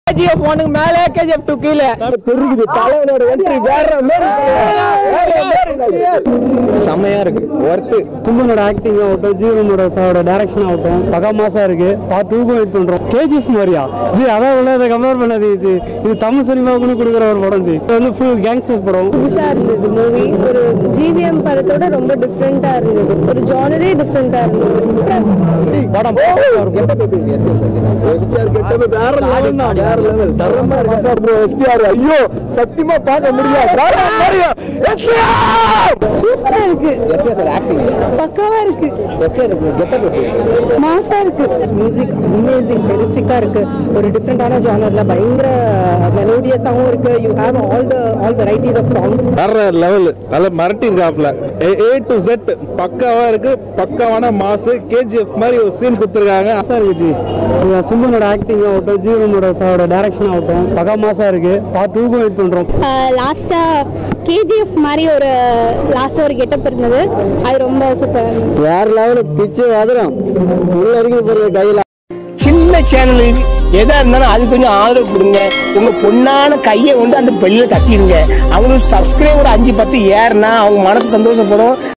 KGF ஒனுக்கு மேல KGF two கீழே தெரியுது தலைவனோட என்ட்ரி வேற செம்மையா இருக்கு ஒர்த்து கும்பனோட ஆக்டிங் ஆகட்டும் ஜீவனோட சாரோட டைரக்ஷன் ஆகட்டும் பகா மாசா இருக்கு பார்ட் டூக்கும் வெயிட் பண்றோம் கேஜிஎஃப் மாதிரியா ஜி அதான் உள்ள இதை கம்பேர் பண்ணாது இது இது தமிழ் சினிமாவுக்குன்னு கொடுக்குற ஒரு படம் ஜி இது வந்து ஃபுல் கேங்ஸ்டர் படம் புதுசா இருந்தது மூவி ஒரு ஜிவிஎம் படத்தோட ரொம்ப டிஃப்ரெண்டா இருந்தது ஒரு ஜானரே டிஃப்ரெண்டா இருந்தது படம் வேற லெவல் தான் வேற லெவல் தரமா இருக்கு ப்ரோ எஸ்டிஆர் ஐயோ சத்தியமா பார்க்க முடியாது சூப்பரா இருக்கு பக்காவா இருக்கு மாசா இருக்கு மியூசிக் அமேசிங் பெரிஃபிக்கா இருக்கு ஒரு டிஃப்ரெண்டான ஜானர்ல பயங்கர மெலோடியஸாவும் இருக்கு you have all the all varieties of songs வேற லெவல் நல்ல மிரட்டி இருக்காப்ல ஏ டு செட் பக்காவா இருக்கு பக்காவான மாசு கேஜிஎஃப் மாதிரி ஒரு சீன் கொடுத்துருக்காங்க மாசா இருக்கு ஜி இது சிம்பனோட ஆக்டிங் ஆகட்டும் ஜீவனோட சாரோட டைரக்ஷன் ஆகட்டும் பகா மாசா இருக்கு பார்ட் டூக்கும் வெயிட் பண்றோம் லாஸ்டா கேஜிஎஃப் மாதிரி ஒரு லாஸ்ட் ஒரு கெட்டப் இருந்தது அது ரொம்ப சூப்பரா இருந்தது வேற லெவல் பிச்சு வதரும் உள்ள இருக்குது பாருங்க கையில சின்ன சேனல் எதா இருந்தாலும் அது கொஞ்சம் ஆதரவு கொடுங்க உங்க பொண்ணான கையை வந்து அந்த பெல்ல தட்டிடுங்க அவங்களுக்கு சப்ஸ்கிரைபர் அஞ்சு பத்து ஏறுனா அவங்க மனசு சந்தோஷப்படும்